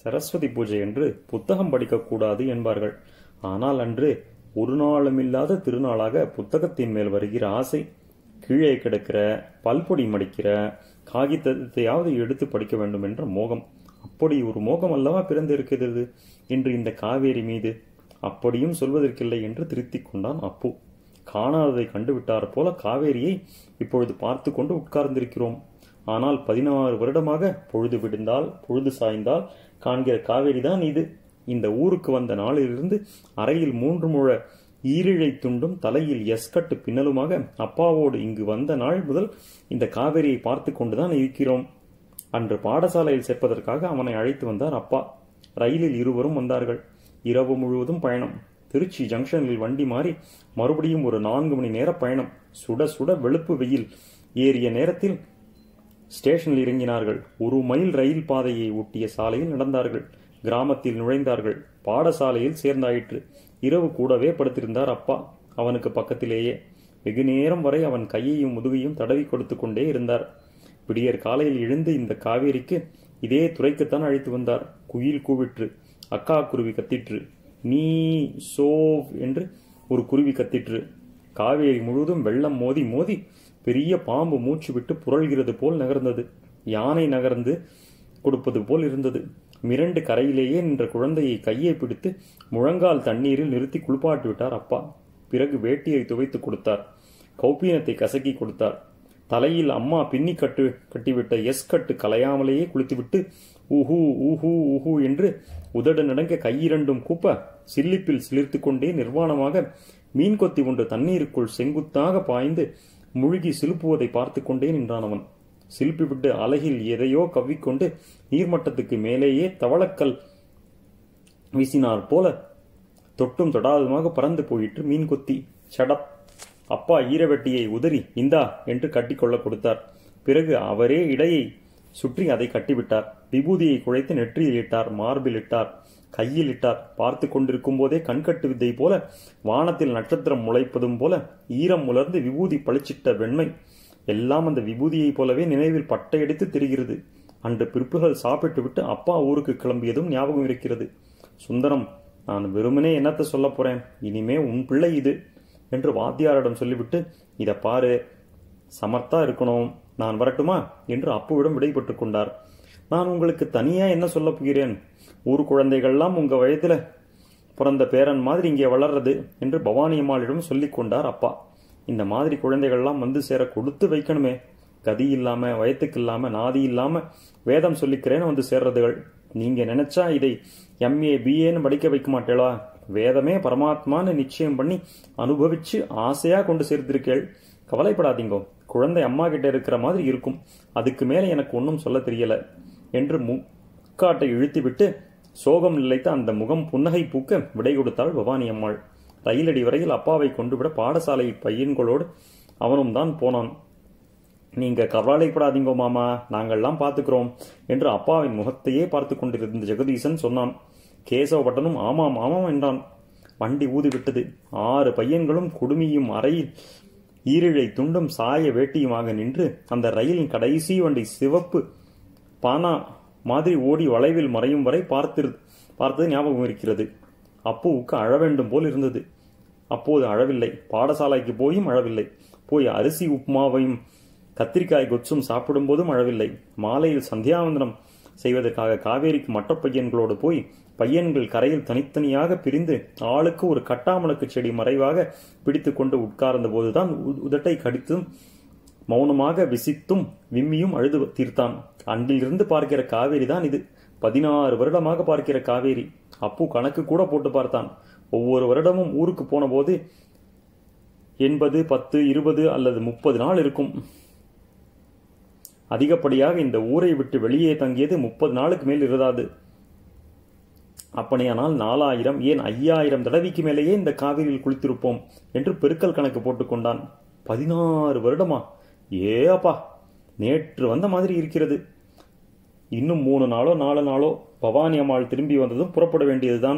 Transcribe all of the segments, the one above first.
சரஸ்வதி பூஜை என்று புத்தகம் படிக்கக்கூடாது என்பார்கள் ஆனால் அன்று ஒரு நாளுமில்லாத திருநாளாக புத்தகத்தின் மேல் வருகிற ஆசை கீழே கிடக்கிற பல்பொடி மடிக்கிற காகிதத்தையாவது எடுத்து படிக்க வேண்டும் என்ற மோகம் அப்படி ஒரு மோகம் அல்லவா பிறந்திருக்கிறது இன்று இந்த காவேரி மீது அப்படியும் சொல்வதற்கில்லை என்று திருத்திக் கொண்டான் அப்பு காணாததை கண்டுவிட்டார் போல காவேரியை இப்பொழுது பார்த்து கொண்டு உட்கார்ந்திருக்கிறோம் ஆனால் பதினாறு வருடமாக பொழுது விடுந்தால் பொழுது சாய்ந்தால் காண்கிற காவேரி தான் இது இந்த ஊருக்கு வந்த நாளிலிருந்து அறையில் மூன்று முழ ஈரிழை துண்டும் தலையில் எஸ்கட்டு பின்னலுமாக அப்பாவோடு இங்கு வந்த நாள் முதல் இந்த காவேரியை பார்த்து கொண்டுதான் இருக்கிறோம் அன்று பாடசாலையில் சேர்ப்பதற்காக அவனை அழைத்து வந்தார் அப்பா ரயிலில் இருவரும் வந்தார்கள் இரவு முழுவதும் பயணம் திருச்சி ஜங்ஷனில் வண்டி மாறி மறுபடியும் ஒரு நான்கு மணி நேர பயணம் சுட சுட வெளுப்பு வெயில் ஏறிய நேரத்தில் ஸ்டேஷனில் இறங்கினார்கள் ஒரு மைல் ரயில் பாதையை ஒட்டிய சாலையில் நடந்தார்கள் கிராமத்தில் நுழைந்தார்கள் பாடசாலையில் சேர்ந்தாயிற்று இரவு கூடவே படுத்திருந்தார் அப்பா அவனுக்கு பக்கத்திலேயே வெகு நேரம் வரை அவன் கையையும் முதுகையும் தடவி கொடுத்து கொண்டே இருந்தார் விடியற் காலையில் எழுந்து இந்த காவேரிக்கு இதே துறைக்குத்தான் அழைத்து வந்தார் குயில் கூவிற்று அக்கா குருவி கத்திற்று நீ சோவ் என்று ஒரு குருவி கத்திற்று காவேரி முழுவதும் வெள்ளம் மோதி மோதி பெரிய பாம்பு மூச்சு விட்டு புரள்கிறது போல் நகர்ந்தது யானை நகர்ந்து கொடுப்பது போல் இருந்தது மிரண்டு கரையிலேயே நின்ற குழந்தையை கையை பிடித்து முழங்கால் தண்ணீரில் நிறுத்தி குளிப்பாட்டி விட்டார் அப்பா பிறகு வேட்டியை துவைத்து கொடுத்தார் கௌப்பீனத்தை கசக்கி கொடுத்தார் தலையில் அம்மா பின்னி கட்டு கட்டிவிட்ட எஸ் கட்டு கலையாமலேயே குளித்துவிட்டு ஊஹூ ஊஹூ ஊஹூ என்று உதடு நடங்க கையிரண்டும் கூப்ப சில்லிப்பில் சிலிர்த்து கொண்டே நிர்வாணமாக மீன் கொத்தி ஒன்று தண்ணீருக்குள் செங்குத்தாக பாய்ந்து முழுகி சிலுப்புவதை பார்த்து கொண்டே நின்றான் அவன் சிலுப்பிவிட்டு அலகில் எதையோ கவ்விக்கொண்டு நீர்மட்டத்துக்கு மேலேயே தவளக்கல் வீசினார் போல தொட்டும் தொடாததுமாக பறந்து போயிற்று மீன் கொத்தி சடப் அப்பா ஈரவெட்டியை உதறி இந்தா என்று கட்டிக்கொள்ள கொடுத்தார் பிறகு அவரே இடையை சுற்றி அதை கட்டிவிட்டார் விபூதியை குழைத்து நெற்றியில் இட்டார் மார்பில் இட்டார் கையில் இட்டார் பார்த்து கொண்டிருக்கும் போதே கண்கட்டு வித்தை போல வானத்தில் நட்சத்திரம் முளைப்பதும் போல ஈரம் உலர்ந்து விபூதி பளிச்சிட்ட வெண்மை எல்லாம் அந்த விபூதியைப் போலவே நினைவில் பட்டையடித்து தெரிகிறது அன்று பிற்பகல் சாப்பிட்டு விட்டு அப்பா ஊருக்கு கிளம்பியதும் ஞாபகம் இருக்கிறது சுந்தரம் நான் வெறுமனே என்னத்த சொல்ல போறேன் இனிமே உன் பிள்ளை இது என்று வாத்தியாரிடம் சொல்லிவிட்டு இத பாரு சமர்த்தா இருக்கணும் நான் வரட்டுமா என்று அப்புவிடம் விடைபெற்றுக் கொண்டார் நான் உங்களுக்கு தனியா என்ன சொல்ல போகிறேன் ஊர் குழந்தைகள்லாம் உங்க வயதுல பிறந்த பேரன் மாதிரி இங்கே வளர்றது என்று பவானி அம்மாளிடம் சொல்லிக் கொண்டார் அப்பா இந்த மாதிரி குழந்தைகள்லாம் வந்து சேர கொடுத்து வைக்கணுமே கதி இல்லாம வயத்துக்கு இல்லாம நாதி இல்லாம வேதம் சொல்லிக்கிறேன்னு வந்து சேர்றதுகள் நீங்க நினைச்சா இதை எம்ஏ பிஏன்னு படிக்க வைக்க மாட்டேளா வேதமே பரமாத்மான்னு நிச்சயம் பண்ணி அனுபவிச்சு ஆசையா கொண்டு சேர்த்திருக்கேள் கவலைப்படாதீங்கோ குழந்தை அம்மா கிட்ட இருக்கிற மாதிரி இருக்கும் அதுக்கு மேல எனக்கு ஒன்றும் சொல்ல தெரியல என்று முக்காட்டை இழுத்துவிட்டு சோகம் நிலைத்த அந்த முகம் புன்னகை பூக்க விடை கொடுத்தாள் பவானி அம்மாள் ரயிலடி வரையில் அப்பாவை கொண்டுவிட பாடசாலை பையன்களோடு அவனும் தான் போனான் நீங்க கவலைப்படாதீங்கோ மாமா நாங்கள்லாம் பார்த்துக்கிறோம் என்று அப்பாவின் முகத்தையே பார்த்து கொண்டிருந்த ஜெகதீசன் சொன்னான் கேசவபட்டனும் ஆமாம் ஆமாம் என்றான் வண்டி ஊதிவிட்டது ஆறு பையன்களும் குடுமியும் அறையில் ஈரிழை துண்டும் சாய வேட்டியுமாக நின்று அந்த ரயிலின் கடைசி வண்டி சிவப்பு பானா மாதிரி ஓடி வளைவில் மறையும் வரை பார்த்து பார்த்தது ஞாபகம் இருக்கிறது அப்புவுக்கு அழ வேண்டும் போல் இருந்தது அப்போது அழவில்லை பாடசாலைக்கு போயும் அழவில்லை போய் அரிசி உப்புமாவையும் கத்திரிக்காய் கொச்சும் சாப்பிடும் போதும் அழவில்லை மாலையில் சந்தியாவந்தனம் செய்வதற்காக காவேரிக்கு மற்ற பையன்களோடு போய் பையன்கள் கரையில் தனித்தனியாக பிரிந்து ஆளுக்கு ஒரு கட்டாமணக்கு செடி மறைவாக பிடித்து கொண்டு உட்கார்ந்த போதுதான் உதட்டை கடித்தும் மௌனமாக விசித்தும் விம்மியும் அழுது தீர்த்தான் அன்றிலிருந்து பார்க்கிற காவேரி தான் இது பதினாறு வருடமாக பார்க்கிற காவேரி அப்பு கணக்கு கூட போட்டு பார்த்தான் ஒவ்வொரு வருடமும் ஊருக்கு போன போது எண்பது பத்து இருபது அல்லது முப்பது நாள் இருக்கும் அதிகப்படியாக இந்த ஊரை விட்டு வெளியே தங்கியது முப்பது நாளுக்கு மேல் இருதாது அப்படியானால் நாலாயிரம் ஏன் ஐயாயிரம் தடவைக்கு மேலேயே இந்த காவிரியில் குளித்திருப்போம் என்று பெருக்கல் கணக்கு போட்டுக்கொண்டான் பதினாறு வருடமா ஏ அப்பா நேற்று வந்த மாதிரி இருக்கிறது இன்னும் மூணு நாளோ நாலு நாளோ பவானி அம்மாள் திரும்பி வந்ததும் புறப்பட வேண்டியதுதான்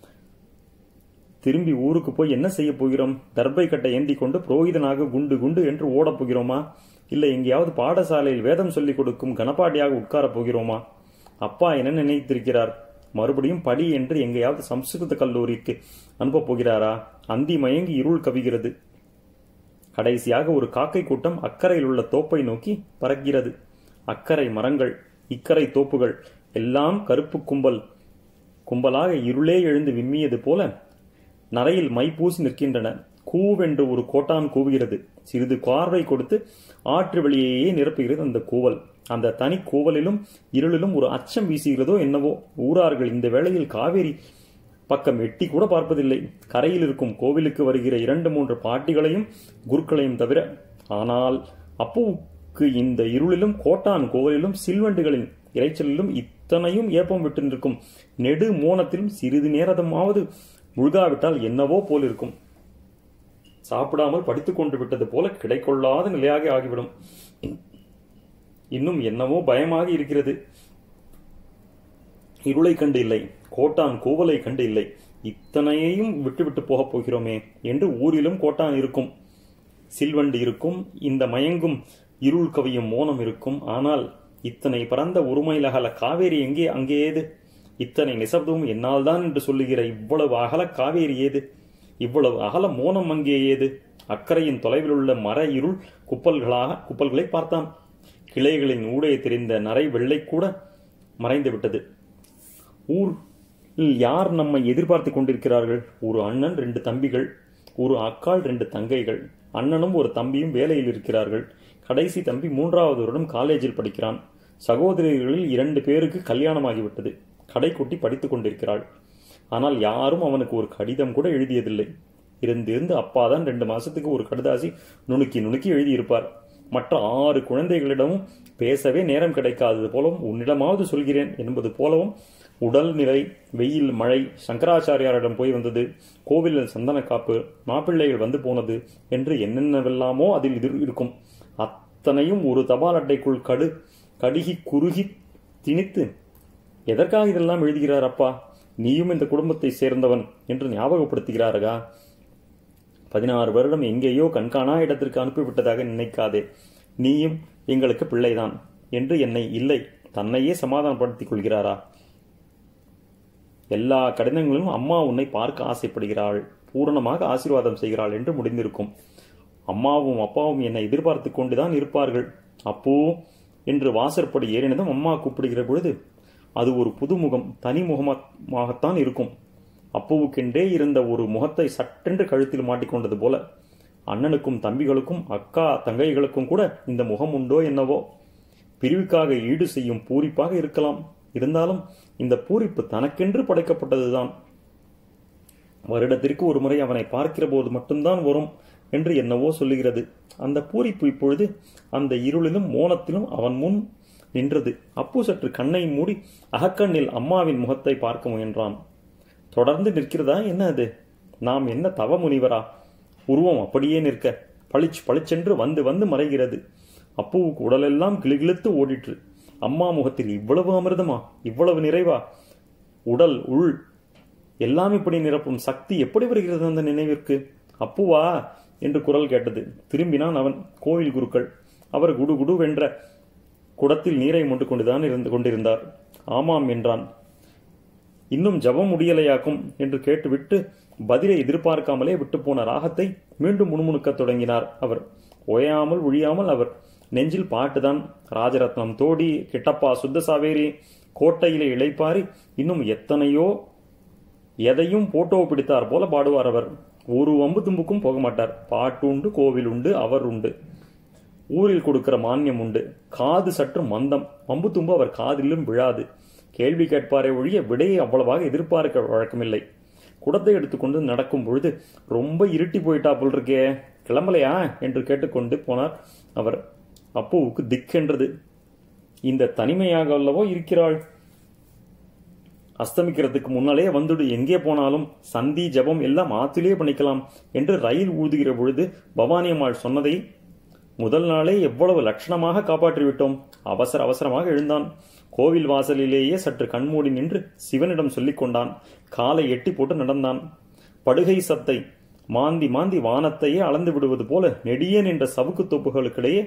திரும்பி ஊருக்கு போய் என்ன செய்ய போகிறோம் தர்பை கட்டை ஏந்தி கொண்டு புரோகிதனாக குண்டு குண்டு என்று ஓடப் போகிறோமா இல்லை எங்கேயாவது பாடசாலையில் வேதம் சொல்லிக் கொடுக்கும் கனப்பாடியாக உட்காரப் போகிறோமா அப்பா என்ன நினைத்திருக்கிறார் மறுபடியும் படி என்று எங்கேயாவது சம்ஸ்கிருத கல்லூரிக்கு அனுப்பப் போகிறாரா அந்தி மயங்கி இருள் கவிகிறது கடைசியாக ஒரு காக்கை கூட்டம் அக்கறையில் உள்ள தோப்பை நோக்கி பறக்கிறது அக்கறை மரங்கள் இக்கரை தோப்புகள் எல்லாம் கருப்பு கும்பல் கும்பலாக இருளே எழுந்து விம்மியது போல நரையில் மை பூசி நிற்கின்றன கூவென்று ஒரு கோட்டான் கூவுகிறது சிறிது பார்வை கொடுத்து ஆற்று வெளியேயே நிரப்புகிறது அந்த கூவல் அந்த தனி கூவலிலும் இருளிலும் ஒரு அச்சம் வீசுகிறதோ என்னவோ ஊரார்கள் இந்த வேளையில் காவேரி பக்கம் எட்டி கூட பார்ப்பதில்லை கரையில் இருக்கும் கோவிலுக்கு வருகிற இரண்டு மூன்று பாட்டிகளையும் குருக்களையும் தவிர ஆனால் அப்புவுக்கு இந்த இருளிலும் கோட்டான் கோவிலிலும் சில்வண்டுகளின் இறைச்சலிலும் இத்தனையும் ஏப்பம் விட்டு நிற்கும் நெடு மோனத்திலும் சிறிது நேரமாவது முழுகாவிட்டால் என்னவோ போல் இருக்கும் சாப்பிடாமல் படித்துக் கொண்டு விட்டது போல கிடைக்கொள்ளாத நிலையாக ஆகிவிடும் இன்னும் என்னவோ பயமாக இருக்கிறது இருளை கண்டு இல்லை கோட்டான் கூவலை கண்டு இல்லை இத்தனையையும் விட்டுவிட்டு போகப் போகிறோமே என்று ஊரிலும் கோட்டான் இருக்கும் சில்வண்டு இருக்கும் இந்த மயங்கும் இருள் கவியும் மோனம் இருக்கும் ஆனால் இத்தனை பரந்த உரிமையில் அகல காவேரி எங்கே அங்கே ஏது இத்தனை நிசப்தமும் என்னால் தான் என்று சொல்லுகிற இவ்வளவு அகல காவேரி ஏது இவ்வளவு அகல மோனம் அங்கே ஏது அக்கறையின் தொலைவில் உள்ள மர இருள் குப்பல்களாக குப்பல்களை பார்த்தான் கிளைகளின் ஊடே தெரிந்த நரை வெள்ளை கூட மறைந்து விட்டது ஊரில் யார் நம்மை எதிர்பார்த்து கொண்டிருக்கிறார்கள் ஒரு அண்ணன் ரெண்டு தம்பிகள் ஒரு அக்காள் ரெண்டு தங்கைகள் அண்ணனும் ஒரு தம்பியும் வேலையில் இருக்கிறார்கள் கடைசி தம்பி மூன்றாவது வருடம் காலேஜில் படிக்கிறான் சகோதரிகளில் இரண்டு பேருக்கு கல்யாணமாகிவிட்டது கடைக்குட்டி படித்துக் கொண்டிருக்கிறாள் ஆனால் யாரும் அவனுக்கு ஒரு கடிதம் கூட எழுதியதில்லை இருந்திருந்து அப்பா தான் ரெண்டு மாசத்துக்கு ஒரு கடுதாசி நுணுக்கி நுணுக்கி எழுதியிருப்பார் மற்ற ஆறு குழந்தைகளிடமும் பேசவே நேரம் கிடைக்காதது போலவும் உன்னிடமாவது சொல்கிறேன் என்பது போலவும் உடல் நிலை வெயில் மழை சங்கராச்சாரியாரிடம் போய் வந்தது கோவிலில் சந்தன காப்பு மாப்பிள்ளைகள் வந்து போனது என்று என்னென்னவெல்லாமோ அதில் இது இருக்கும் அத்தனையும் ஒரு தபால் அட்டைக்குள் கடு கடுகி குறுகி திணித்து எதற்காக இதெல்லாம் எழுதுகிறார் அப்பா நீயும் இந்த குடும்பத்தை சேர்ந்தவன் என்று ஞாபகப்படுத்துகிறாரகா பதினாறு வருடம் எங்கேயோ கண்காணா இடத்திற்கு அனுப்பிவிட்டதாக நினைக்காதே நீயும் எங்களுக்கு பிள்ளைதான் என்று என்னை இல்லை தன்னையே சமாதானப்படுத்திக் கொள்கிறாரா எல்லா கடிதங்களிலும் அம்மா உன்னை பார்க்க ஆசைப்படுகிறாள் பூரணமாக ஆசீர்வாதம் செய்கிறாள் என்று முடிந்திருக்கும் அம்மாவும் அப்பாவும் என்னை எதிர்பார்த்து கொண்டுதான் இருப்பார்கள் அப்போ என்று வாசற்படி ஏறினதும் அம்மா கூப்பிடுகிற பொழுது அது ஒரு புதுமுகம் தனி முகமாகத்தான் இருக்கும் அப்புவுக்கென்றே இருந்த ஒரு முகத்தை சட்டென்று கழுத்தில் மாட்டிக்கொண்டது போல அண்ணனுக்கும் தம்பிகளுக்கும் அக்கா தங்கைகளுக்கும் கூட இந்த முகம் உண்டோ என்னவோ பிரிவுக்காக ஈடு செய்யும் பூரிப்பாக இருக்கலாம் இருந்தாலும் இந்த பூரிப்பு தனக்கென்று படைக்கப்பட்டதுதான் வருடத்திற்கு ஒரு முறை அவனை பார்க்கிற போது மட்டும்தான் வரும் என்று என்னவோ சொல்லுகிறது அந்த பூரிப்பு இப்பொழுது அந்த இருளிலும் மோனத்திலும் அவன் முன் நின்றது அப்பு சற்று கண்ணை மூடி அகக்கண்ணில் அம்மாவின் முகத்தை பார்க்க முயன்றான் தொடர்ந்து நிற்கிறதா என்ன அது நாம் என்ன தவ முனிவரா உருவம் அப்படியே நிற்க பளிச்சு பளிச்சென்று வந்து வந்து மறைகிறது அப்புவுக்கு உடலெல்லாம் கிளுகிழுத்து ஓடிற்று அம்மா முகத்தில் இவ்வளவு அமிர்தமா இவ்வளவு நிறைவா உடல் உள் எல்லாம் இப்படி நிரப்பும் சக்தி எப்படி வருகிறது அந்த நினைவிற்கு அப்புவா என்று குரல் கேட்டது திரும்பினான் அவன் கோவில் குருக்கள் அவர் குடு குடு வென்ற குடத்தில் நீரை மொண்டு கொண்டுதான் இருந்து கொண்டிருந்தார் ஆமாம் என்றான் இன்னும் ஜபம் முடியலையாக்கும் என்று கேட்டுவிட்டு பதிலை எதிர்பார்க்காமலே விட்டு போன ராகத்தை மீண்டும் முணுமுணுக்கத் தொடங்கினார் அவர் ஓயாமல் ஒழியாமல் அவர் நெஞ்சில் பாட்டுதான் ராஜரத்னம் தோடி கிட்டப்பா சுத்த சாவேரி கோட்டையிலே இளைப்பாரி இன்னும் எத்தனையோ எதையும் போட்டோ பிடித்தார் போல பாடுவார் அவர் ஒரு வம்பு தும்புக்கும் போக மாட்டார் பாட்டு உண்டு கோவில் உண்டு அவர் உண்டு ஊரில் கொடுக்கிற மானியம் உண்டு காது சற்று மந்தம் வம்பு தும்பு அவர் காதிலும் விழாது கேள்வி கேட்பாரே ஒழிய விடையை அவ்வளவாக எதிர்பார்க்க வழக்கமில்லை குடத்தை எடுத்துக்கொண்டு நடக்கும் பொழுது ரொம்ப இருட்டி போயிட்டா போல் இருக்கே கிளம்பலையா என்று கேட்டுக்கொண்டு போனார் அவர் அப்புவுக்கு திக்கென்றது இந்த தனிமையாக அல்லவோ இருக்கிறாள் அஸ்தமிக்கிறதுக்கு முன்னாலே வந்துடு எங்கே போனாலும் சந்தி ஜபம் எல்லாம் ஆத்திலே பண்ணிக்கலாம் என்று ரயில் ஊதுகிற பொழுது பவானி அம்மாள் சொன்னதை முதல் நாளே எவ்வளவு லட்சணமாக காப்பாற்றி விட்டோம் அவசர அவசரமாக எழுந்தான் கோவில் வாசலிலேயே சற்று கண்மூடி நின்று சிவனிடம் சொல்லிக் கொண்டான் காலை எட்டி போட்டு நடந்தான் படுகை சத்தை மாந்தி மாந்தி வானத்தையே அளந்து விடுவது போல நெடிய நின்ற சவுக்கு தோப்புகளுக்கிடையே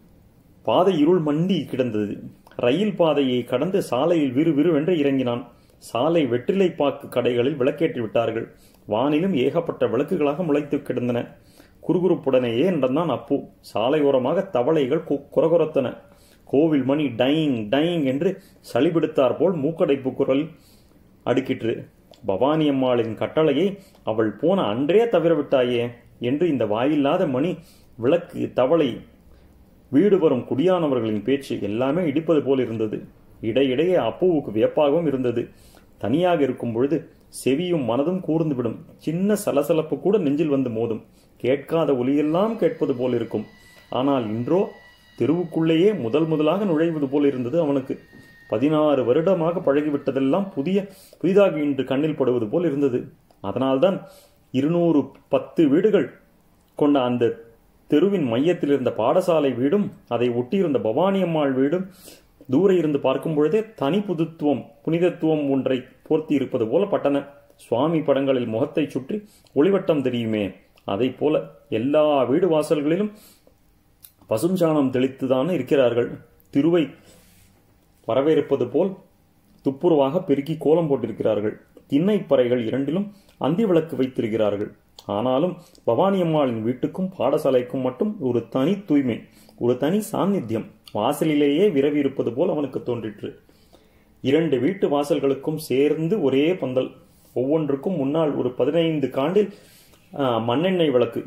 பாதை இருள் மண்டி கிடந்தது ரயில் பாதையை கடந்து சாலையில் விறு விறுவென்று இறங்கினான் சாலை வெற்றிலை பாக்கு கடைகளில் விளக்கேற்றி விட்டார்கள் வானிலும் ஏகப்பட்ட விளக்குகளாக முளைத்து கிடந்தன குறுகுறுப்புடனேயே நடந்தான் அப்பு சாலையோரமாக தவளைகள் கு- குரகுரத்தன கோவில் மணி டைங் டைங் என்று சளிபிடித்தார் போல் மூக்கடைப்பு குரல் அடுக்கிற்று பவானி அம்மாளின் கட்டளையை அவள் போன அன்றே தவிர விட்டாயே என்று இந்த வாயில்லாத மணி விளக்கு தவளை வீடு வரும் குடியானவர்களின் பேச்சு எல்லாமே இடிப்பது போல் இருந்தது இடையிடையே அப்புவுக்கு வியப்பாகவும் இருந்தது தனியாக இருக்கும் பொழுது செவியும் மனதும் கூர்ந்துவிடும் சின்ன சலசலப்பு கூட நெஞ்சில் வந்து மோதும் கேட்காத ஒலியெல்லாம் கேட்பது போல் இருக்கும் ஆனால் இன்றோ தெருவுக்குள்ளேயே முதல் முதலாக நுழைவது போல் இருந்தது அவனுக்கு பதினாறு வருடமாக பழகிவிட்டதெல்லாம் புதிய புதிதாக இன்று கண்ணில் படுவது போல் இருந்தது அதனால்தான் இருநூறு பத்து வீடுகள் கொண்ட அந்த தெருவின் மையத்தில் இருந்த பாடசாலை வீடும் அதை ஒட்டியிருந்த பவானி அம்மாள் வீடும் தூர இருந்து பார்க்கும் பொழுதே தனி புதுத்துவம் புனிதத்துவம் ஒன்றை போர்த்தி இருப்பது போல பட்டன சுவாமி படங்களில் முகத்தை சுற்றி ஒளிவட்டம் தெரியுமே அதை போல எல்லா வீடு வாசல்களிலும் பசுஞ்சாணம் தெளித்துதான் இருக்கிறார்கள் திருவை வரவேற்பது போல் துப்புரவாக பெருக்கி கோலம் போட்டிருக்கிறார்கள் திண்ணைப்பறைகள் இரண்டிலும் அந்தி விளக்கு வைத்திருக்கிறார்கள் ஆனாலும் பவானி அம்மாளின் வீட்டுக்கும் பாடசாலைக்கும் மட்டும் ஒரு தனி தூய்மை ஒரு தனி சாநித்தியம் வாசலிலேயே விரவி இருப்பது போல் அவனுக்கு தோன்றிற்று இரண்டு வீட்டு வாசல்களுக்கும் சேர்ந்து ஒரே பந்தல் ஒவ்வொன்றுக்கும் முன்னால் ஒரு பதினைந்து காண்டில் ஆ, மண்ணெண்ணெய் விளக்கு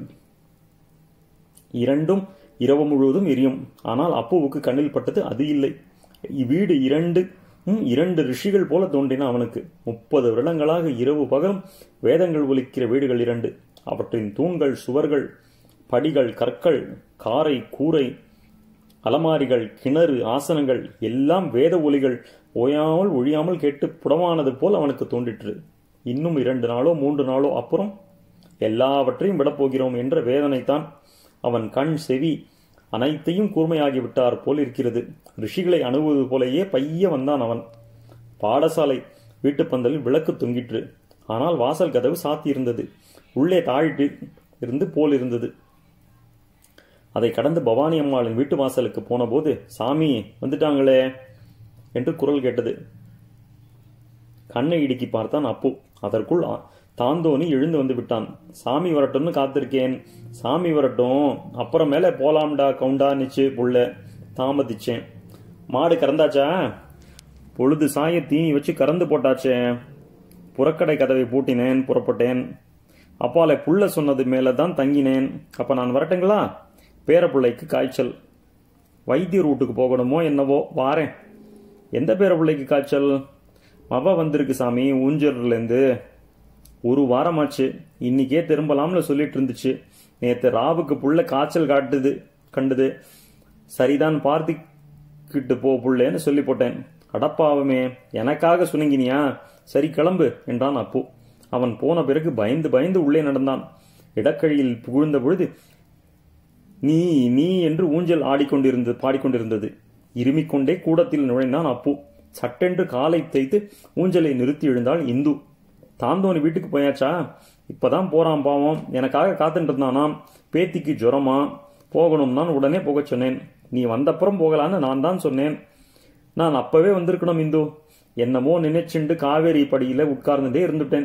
இரண்டும் இரவு முழுவதும் எரியும் ஆனால் அப்புவுக்கு கண்ணில் பட்டது அது இல்லை இவ்வீடு இரண்டு ம், இரண்டு ரிஷிகள் போல தோன்றின அவனுக்கு முப்பது வருடங்களாக இரவு பகலும் வேதங்கள் ஒலிக்கிற வீடுகள் இரண்டு அவற்றின் தூண்கள் சுவர்கள் படிகள் கற்கள் காரை கூரை அலமாரிகள் கிணறு ஆசனங்கள் எல்லாம் வேத ஒலிகள் ஓயாமல் ஒழியாமல் கேட்டு புடமானது போல் அவனுக்கு தோன்றிற்று இன்னும் இரண்டு நாளோ மூன்று நாளோ அப்புறம் எல்லாவற்றையும் விடப்போகிறோம் என்ற வேதனைத்தான் அவன் கண் செவி அனைத்தையும் கூர்மையாகி விட்டார் போல் இருக்கிறது ரிஷிகளை அணுகுவது போலேயே பைய வந்தான் அவன் பாடசாலை வீட்டுப்பந்தலில் விளக்கு தொங்கிற்று ஆனால் வாசல் கதவு சாத்தியிருந்தது உள்ளே தாழிட்டு இருந்து போல் இருந்தது அதை கடந்து பவானி அம்மாளின் வீட்டு வாசலுக்கு போனபோது சாமி வந்துட்டாங்களே என்று குரல் கேட்டது கண்ணை இடுக்கி பார்த்தான் அப்பு அதற்குள் ஆ- தாந்தோணி எழுந்து வந்து விட்டான் சாமி வரட்டும்னு காத்திருக்கேன் சாமி வரட்டும் அப்புறம் மேல போலாம்டா கவுண்டா நிச்சு புள்ள தாமதிச்சேன் மாடு கறந்தாச்சா பொழுது சாய தீனி வச்சு கறந்து போட்டாச்சே புறக்கடை கதவை பூட்டினேன் புறப்பட்டேன் அப்பால புள்ள சொன்னது மேல தான் தங்கினேன் அப்ப நான் வரட்டுங்களா பேரப்பிள்ளைக்கு காய்ச்சல் வைத்தியர் வீட்டுக்கு போகணுமோ என்னவோ வாரேன் எந்த பேரப்பிள்ளைக்கு காய்ச்சல் மவ வந்திருக்கு சாமி ஊஞ்சர்லேருந்து ஒரு வாரமாச்சு இன்னைக்கே திரும்பலாம்னு சொல்லிட்டு இருந்துச்சு நேத்து ராவுக்கு புள்ள காய்ச்சல் காட்டுது கண்டுது சரிதான் பார்த்துக்கிட்டு போ புள்ளேன்னு சொல்லி போட்டேன் அடப்பாவமே எனக்காக சுணங்கினியா சரி கிளம்பு என்றான் அப்பு அவன் போன பிறகு பயந்து பயந்து உள்ளே நடந்தான் இடக்கழியில் புகுழ்ந்த பொழுது நீ நீ என்று ஊஞ்சல் ஆடிக்கொண்டிருந்தது பாடிக்கொண்டிருந்தது இருமிக்கொண்டே கூடத்தில் நுழைந்தான் அப்பு சட்டென்று காலை தேய்த்து ஊஞ்சலை நிறுத்தி எழுந்தாள் இந்து தாந்தோணி வீட்டுக்கு போயாச்சா இப்பதான் போறான் பாவம் எனக்காக காத்துட்டு இருந்தானாம் பேத்திக்கு ஜுரமா போகணும்னான் உடனே போகச் சொன்னேன் நீ வந்தப்புறம் போகலான்னு நான் தான் சொன்னேன் நான் அப்பவே வந்திருக்கணும் இந்து என்னமோ நினைச்சுண்டு காவேரி படியில உட்கார்ந்துட்டே இருந்துட்டேன்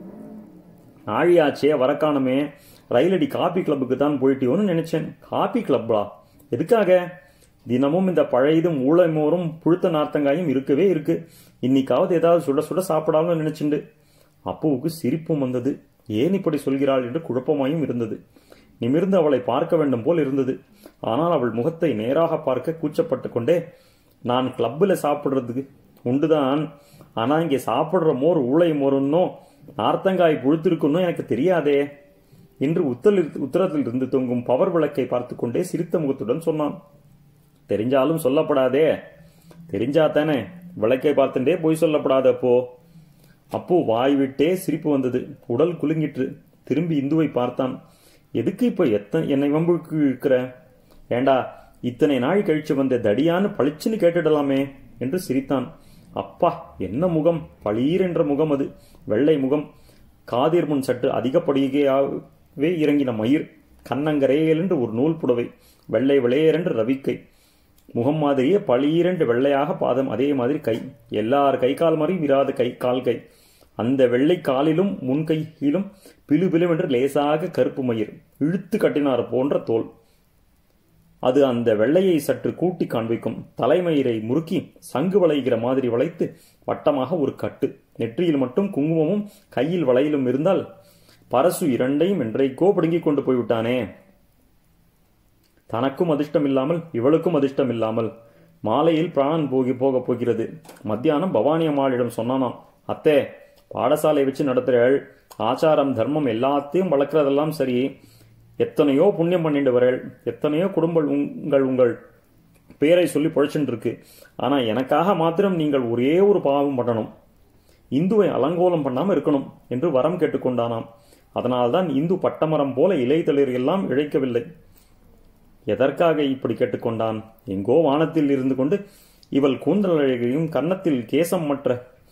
நாழியாச்சே வரக்கானமே ரயிலடி காபி கிளப்புக்கு தான் போயிட்டியோன்னு நினைச்சேன் காபி கிளப்பா எதுக்காக தினமும் இந்த பழையதும் ஊழமோரும் புழுத்த நார்த்தங்காயும் இருக்கவே இருக்கு இன்னைக்காவது ஏதாவது சுட சுட சாப்பிடாமனு நினைச்சுண்டு அப்புவுக்கு சிரிப்பும் வந்தது ஏன் இப்படி சொல்கிறாள் என்று குழப்பமாயும் இருந்தது நிமிர்ந்து அவளை பார்க்க வேண்டும் போல் இருந்தது ஆனால் அவள் முகத்தை நேராக பார்க்க கூச்சப்பட்டு கொண்டே நான் கிளப்பில் சாப்பிடுறதுக்கு உண்டுதான் ஆனா இங்கே சாப்பிடுற மோர் ஊளை மோருன்னோ நார்த்தங்காய் புழுத்திருக்குன்னோ எனக்கு தெரியாதே என்று உத்தலில் உத்தரத்தில் இருந்து தொங்கும் பவர் விளக்கை பார்த்து கொண்டே சிரித்த முகத்துடன் சொன்னான் தெரிஞ்சாலும் சொல்லப்படாதே தெரிஞ்சாதானே விளக்கை பார்த்துட்டே பொய் சொல்லப்படாத அப்போ அப்போ வாய் விட்டே சிரிப்பு வந்தது உடல் குலுங்கிற்று திரும்பி இந்துவை பார்த்தான் எதுக்கு இப்ப எத்தனை என்னை வம்புக்கு இருக்கிற ஏண்டா இத்தனை நாள் கழிச்சு வந்த தடியான்னு பளிச்சுன்னு கேட்டுடலாமே என்று சிரித்தான் அப்பா என்ன முகம் பளீர் என்ற முகம் அது வெள்ளை முகம் காதிர் முன் சற்று அதிகப்படியாகவே இறங்கின மயிர் கண்ணங்கரேல் என்று ஒரு நூல் புடவை வெள்ளை விளையரென்று ரவிக்கை முகம் மாதிரியே பளீரென்று வெள்ளையாக பாதம் அதே மாதிரி கை எல்லார் கை கால் மாதிரி விராத கை கால் கை அந்த வெள்ளை காலிலும் முன்கையிலும் பிலு பிலுவென்று லேசாக கருப்பு மயிர் இழுத்து கட்டினார் போன்ற தோல் அது அந்த வெள்ளையை சற்று கூட்டி காண்பிக்கும் தலைமயிரை முறுக்கி சங்கு வளைகிற மாதிரி வளைத்து வட்டமாக ஒரு கட்டு நெற்றியில் மட்டும் குங்குமமும் கையில் வளையலும் இருந்தால் பரசு இரண்டையும் என்றைக்கோ பிடுங்கிக் கொண்டு போய்விட்டானே தனக்கும் அதிர்ஷ்டம் இல்லாமல் இவளுக்கும் அதிர்ஷ்டம் இல்லாமல் மாலையில் பிராணன் போகி போக போகிறது மத்தியானம் பவானி அம்மாளிடம் சொன்னானாம் அத்தே பாடசாலை வச்சு நடத்துகிறாள் ஆச்சாரம் தர்மம் எல்லாத்தையும் வளர்க்கறதெல்லாம் சரி எத்தனையோ புண்ணியம் பண்ணிட்டு வரேள் எத்தனையோ குடும்பம் உங்கள் உங்கள் பேரை சொல்லி பொழைச்சுட்டு இருக்கு ஆனா எனக்காக மாத்திரம் நீங்கள் ஒரே ஒரு பாவம் பண்ணணும் இந்துவை அலங்கோலம் பண்ணாம இருக்கணும் என்று வரம் கேட்டுக்கொண்டானாம் அதனால்தான் இந்து பட்டமரம் போல இலை தளிர் எல்லாம் இழைக்கவில்லை எதற்காக இப்படி கேட்டுக்கொண்டான் எங்கோ வானத்தில் இருந்து கொண்டு இவள் கூந்தல் அழகையும் கன்னத்தில் கேசம் மற்ற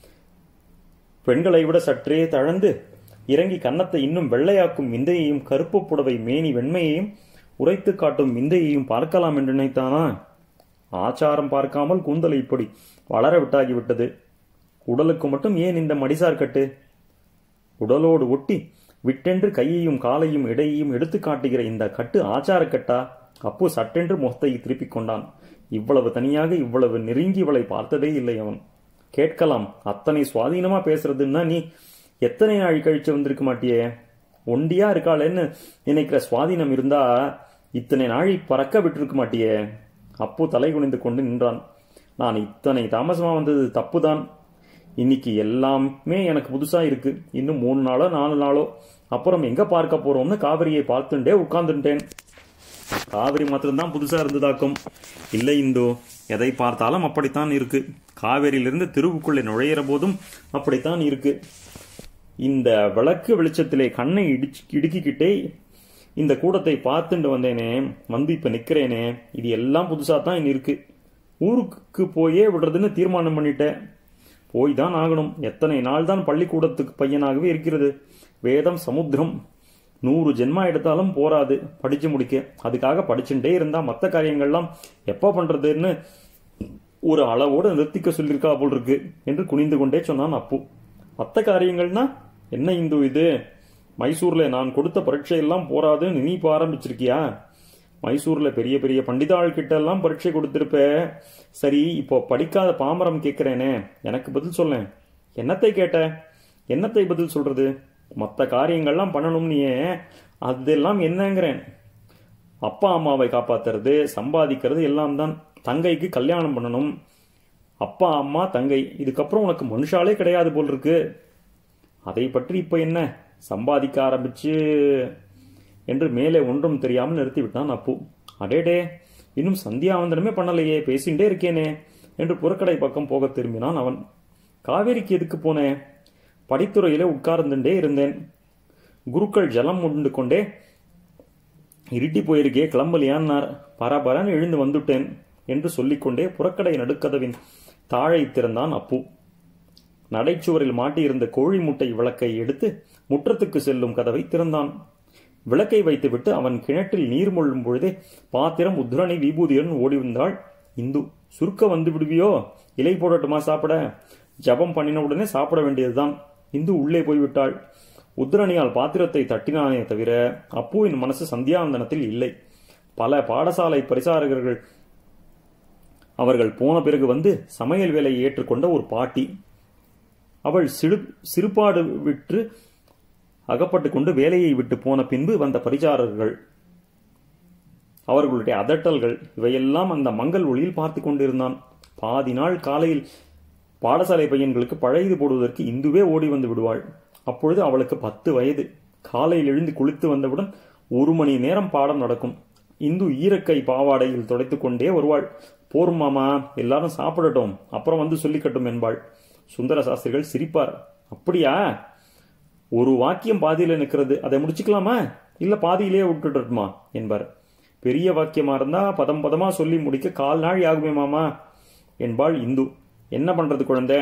பெண்களை விட சற்றே தழந்து இறங்கி கன்னத்தை இன்னும் வெள்ளையாக்கும் விந்தையையும் கருப்பு புடவை மேனி வெண்மையையும் உரைத்து காட்டும் விந்தையையும் பார்க்கலாம் என்று நினைத்தானா ஆச்சாரம் பார்க்காமல் கூந்தலை இப்படி வளர விட்டாகிவிட்டது உடலுக்கு மட்டும் ஏன் இந்த மடிசார் கட்டு உடலோடு ஒட்டி விட்டென்று கையையும் காலையும் இடையையும் எடுத்து காட்டுகிற இந்த கட்டு ஆச்சாரக்கட்டா அப்பு சட்டென்று முகத்தை திருப்பிக் கொண்டான் இவ்வளவு தனியாக இவ்வளவு நெருங்கி இவளை பார்த்ததே இல்லை அவன் கேட்கலாம் அத்தனை சுவாதீனமா பேசுறதுன்னா நீ எத்தனை நாள் கழிச்சு வந்திருக்க மாட்டியே ஒண்டியா இருக்காளேன்னு நினைக்கிற சுவாதீனம் இருந்தா இத்தனை நாழி பறக்க விட்டிருக்க மாட்டியே அப்பு தலை குனிந்து கொண்டு நின்றான் நான் இத்தனை தாமசமா வந்தது தப்புதான் இன்னைக்கு எல்லாமே எனக்கு புதுசா இருக்கு இன்னும் மூணு நாளோ நாலு நாளோ அப்புறம் எங்க பார்க்க போறோம்னு காவிரியை பார்த்துட்டே உட்கார்ந்துட்டேன் காவிரி மாத்திரம்தான் புதுசா இருந்ததாக்கும் இல்லை இந்தோ எதை பார்த்தாலும் அப்படித்தான் இருக்கு காவேரியிலிருந்து திருவுக்குள்ளே நுழையிற போதும் அப்படித்தான் இருக்கு இந்த விளக்கு வெளிச்சத்திலே கண்ணை இடிச்சு இடுக்கிக்கிட்டே இந்த கூடத்தை பார்த்துட்டு வந்தேனே வந்து இப்ப நிக்கிறேனே இது எல்லாம் புதுசா தான் இருக்கு ஊருக்கு போயே விடுறதுன்னு தீர்மானம் பண்ணிட்டேன் போய் தான் ஆகணும் எத்தனை நாள் தான் பள்ளிக்கூடத்துக்கு பையனாகவே இருக்கிறது வேதம் சமுத்திரம் நூறு ஜென்மா எடுத்தாலும் போராது படிச்சு முடிக்க அதுக்காக படிச்சுட்டே இருந்தா மற்ற காரியங்கள்லாம் எப்ப பண்றதுன்னு ஒரு அளவோடு நிறுத்திக்க சொல்லியிருக்கா போல் இருக்கு என்று குனிந்து கொண்டே சொன்னான் அப்பு மற்ற காரியங்கள்னா என்ன இந்து இது மைசூர்ல நான் கொடுத்த பரீட்சை எல்லாம் போராதுன்னு நீ இப்ப ஆரம்பிச்சிருக்கியா மைசூர்ல பெரிய பெரிய பண்டிதாள் கிட்ட எல்லாம் பரீட்சை கொடுத்திருப்ப சரி இப்போ படிக்காத பாமரம் கேட்கிறேனே எனக்கு பதில் சொல்லேன் என்னத்தை கேட்ட என்னத்தை பதில் சொல்றது மற்ற காரியங்கள்லாம் பண்ணணும்னு அதெல்லாம் என்னங்கிறேன் அப்பா அம்மாவை காப்பாத்துறது சம்பாதிக்கிறது எல்லாம் தான் தங்கைக்கு கல்யாணம் பண்ணணும் அப்பா அம்மா தங்கை இதுக்கப்புறம் உனக்கு மனுஷாலே கிடையாது போல் இருக்கு அதை பற்றி இப்ப என்ன சம்பாதிக்க ஆரம்பிச்சு என்று மேலே ஒன்றும் தெரியாமல் நிறுத்திவிட்டான் அப்பு அடேடே இன்னும் சந்தியாவந்தனமே பண்ணலையே பேசிண்டே இருக்கேனே என்று புறக்கடை பக்கம் போக திரும்பினான் அவன் காவேரிக்கு எதுக்கு போனேன் படித்துறையில உட்கார்ந்துட்டே இருந்தேன் குருக்கள் ஜலம் உண்டு கொண்டே இருட்டி போயிருக்கே கிளம்பலியான்னார் பரபரன்னு எழுந்து வந்துட்டேன் என்று சொல்லிக்கொண்டே புறக்கடை நடுக்கதவின் தாழை திறந்தான் அப்பு நடைச்சுவரில் மாட்டியிருந்த கோழி முட்டை விளக்கை எடுத்து முற்றத்துக்கு செல்லும் கதவை திறந்தான் விளக்கை வைத்துவிட்டு அவன் கிணற்றில் நீர் மொள்ளும் பொழுதே பாத்திரம் உத்ரணி விபூதியுடன் ஓடி வந்தாள் இந்து சுருக்க வந்து விடுவியோ இலை போடட்டுமா சாப்பிட ஜபம் பண்ணின உடனே சாப்பிட வேண்டியதுதான் இந்து உள்ளே போய்விட்டாள் உத்ரணியால் பாத்திரத்தை தட்டினானே தவிர அப்புவின் மனசு சந்தியாவந்தனத்தில் இல்லை பல பாடசாலை பரிசாரகர்கள் அவர்கள் போன பிறகு வந்து சமையல் வேலையை ஏற்றுக்கொண்ட ஒரு பாட்டி அவள் சிறு சிறுபாடு விற்று அகப்பட்டு கொண்டு வேலையை விட்டு போன பின்பு வந்த பரிசாரர்கள் அவர்களுடைய அதட்டல்கள் இவையெல்லாம் அந்த மங்கள் ஒளியில் பார்த்து கொண்டிருந்தான் பாதி நாள் காலையில் பாடசாலை பையன்களுக்கு பழையது போடுவதற்கு இந்துவே ஓடி வந்து விடுவாள் அப்பொழுது அவளுக்கு பத்து வயது காலையில் எழுந்து குளித்து வந்தவுடன் ஒரு மணி நேரம் பாடம் நடக்கும் இந்து ஈரக்கை பாவாடையில் துடைத்துக் கொண்டே வருவாள் போரும் மாமா எல்லாரும் சாப்பிடட்டும் அப்புறம் வந்து சொல்லிக்கட்டும் என்பாள் சுந்தர சாஸ்திரிகள் சிரிப்பார் அப்படியா ஒரு வாக்கியம் பாதியில நிற்கிறது அதை முடிச்சுக்கலாமா இல்ல பாதியிலேயே விட்டுட்டுமா என்பார் பெரிய வாக்கியமா இருந்தா பதம் பதமா சொல்லி முடிக்க கால் நாள் ஆகுமே மாமா என்பாள் இந்து என்ன பண்றது குழந்தை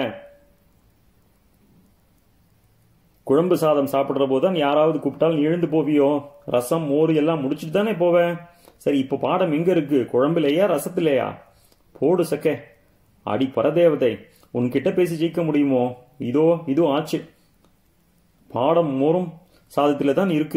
குழம்பு சாதம் சாப்பிடுற போதுதான் யாராவது கூப்பிட்டால் நீ எழுந்து போவியோ ரசம் மோர் எல்லாம் முடிச்சுட்டு தானே போவேன் சரி இப்ப பாடம் எங்க இருக்கு குழம்புலையா ரசத்திலேயா போடு சக்கே அடி பரதேவதை உன்கிட்ட பேசி ஜெயிக்க முடியுமோ இதோ இதோ ஆச்சு பாடம் மோரும் சாதத்தில் தான் இருக்கு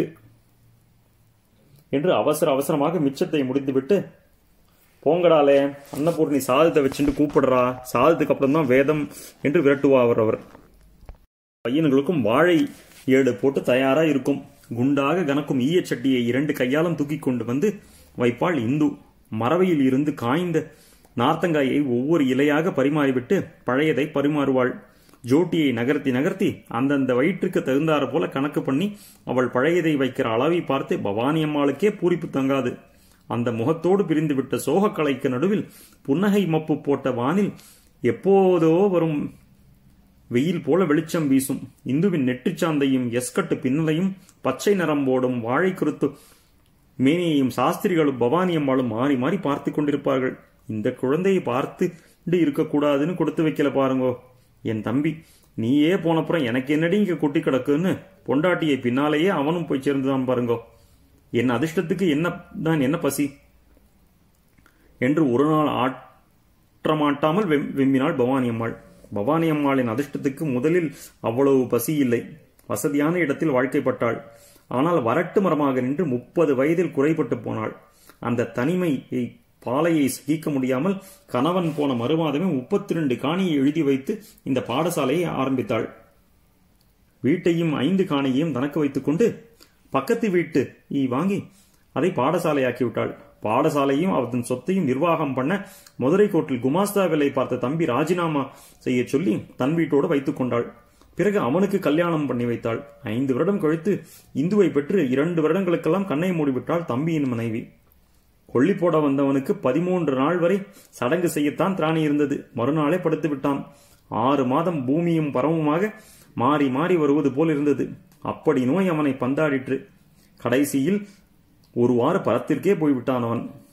என்று அவசர அவசரமாக மிச்சத்தை முடித்துவிட்டு போங்கடாலே அன்னபூர்ணி சாதத்தை வச்சுட்டு கூப்பிடுறா சாதத்துக்கு அப்புறம் தான் வேதம் என்று விரட்டுவா அவர் அவர் பையன்களுக்கும் வாழை ஏடு போட்டு தயாரா இருக்கும் குண்டாக கனக்கும் ஈயச்சட்டியை இரண்டு கையாலும் தூக்கி கொண்டு வந்து வைப்பாள் இந்து மறவையில் இருந்து காய்ந்த நார்த்தங்காயை ஒவ்வொரு இலையாக பரிமாறிவிட்டு பழையதை பரிமாறுவாள் ஜோட்டியை நகர்த்தி நகர்த்தி அந்தந்த வயிற்றுக்கு தகுந்தாறு போல கணக்கு பண்ணி அவள் பழையதை வைக்கிற அளவை பார்த்து பவானி அம்மாளுக்கே பூரிப்பு தங்காது அந்த முகத்தோடு பிரிந்துவிட்ட சோகக்கலைக்கு நடுவில் புன்னகை மப்பு போட்ட வானில் எப்போதோ வரும் வெயில் போல வெளிச்சம் வீசும் இந்துவின் நெற்றிச்சாந்தையும் எஸ்கட்டு பின்னலையும் பச்சை நரம்போடும் வாழை குருத்து மேனியையும் சாஸ்திரிகளும் பவானி அம்மாளும் மாறி மாறி பார்த்து கொண்டிருப்பார்கள் இந்த குழந்தையை பார்த்து இருக்கக்கூடாதுன்னு கொடுத்து வைக்கல பாருங்கோ என் தம்பி நீயே போனப்புறம் எனக்கு என்னடி இங்க கொட்டி கிடக்குன்னு பொண்டாட்டியை பின்னாலேயே அவனும் போய் சேர்ந்துதான் பாருங்கோ என் அதிர்ஷ்டத்துக்கு என்ன தான் என்ன பசி என்று ஒரு நாள் ஆற்றமாட்டாமல் வெம்- வெம்பினாள் பவானி அம்மாள் பவானி அம்மாளின் அதிர்ஷ்டத்துக்கு முதலில் அவ்வளவு பசி இல்லை வசதியான இடத்தில் வாழ்க்கைப்பட்டாள் ஆனால் வரட்டு மரமாக நின்று முப்பது வயதில் குறைபட்டு போனாள் அந்த தனிமையை பாலையை சகிக்க முடியாமல் கணவன் போன மறுமாதமே முப்பத்தி ரெண்டு காணியை எழுதி வைத்து இந்த பாடசாலையை ஆரம்பித்தாள் வீட்டையும் ஐந்து காணியையும் தனக்கு வைத்துக்கொண்டு பக்கத்து வீட்டு ஈ வாங்கி அதை பாடசாலையாக்கி விட்டாள் பாடசாலையும் அதன் சொத்தையும் நிர்வாகம் பண்ண மதுரை கோட்டில் குமாஸ்தா வேலை பார்த்த தம்பி ராஜினாமா செய்ய சொல்லி தன் வீட்டோடு வைத்துக் கொண்டாள் பிறகு அவனுக்கு கல்யாணம் பண்ணி வைத்தாள் ஐந்து வருடம் கழித்து இந்துவை பெற்று இரண்டு வருடங்களுக்கெல்லாம் கண்ணை மூடிவிட்டாள் தம்பியின் மனைவி கொல்லி போட வந்தவனுக்கு பதிமூன்று நாள் வரை சடங்கு செய்யத்தான் திராணி இருந்தது மறுநாளே படுத்து விட்டான் ஆறு மாதம் பூமியும் பரவுமாக மாறி மாறி வருவது போல் இருந்தது அப்படி நோய் அவனை பந்தாடிற்று கடைசியில் ஒரு வார பரத்திற்கே போய்விட்டான் அவன்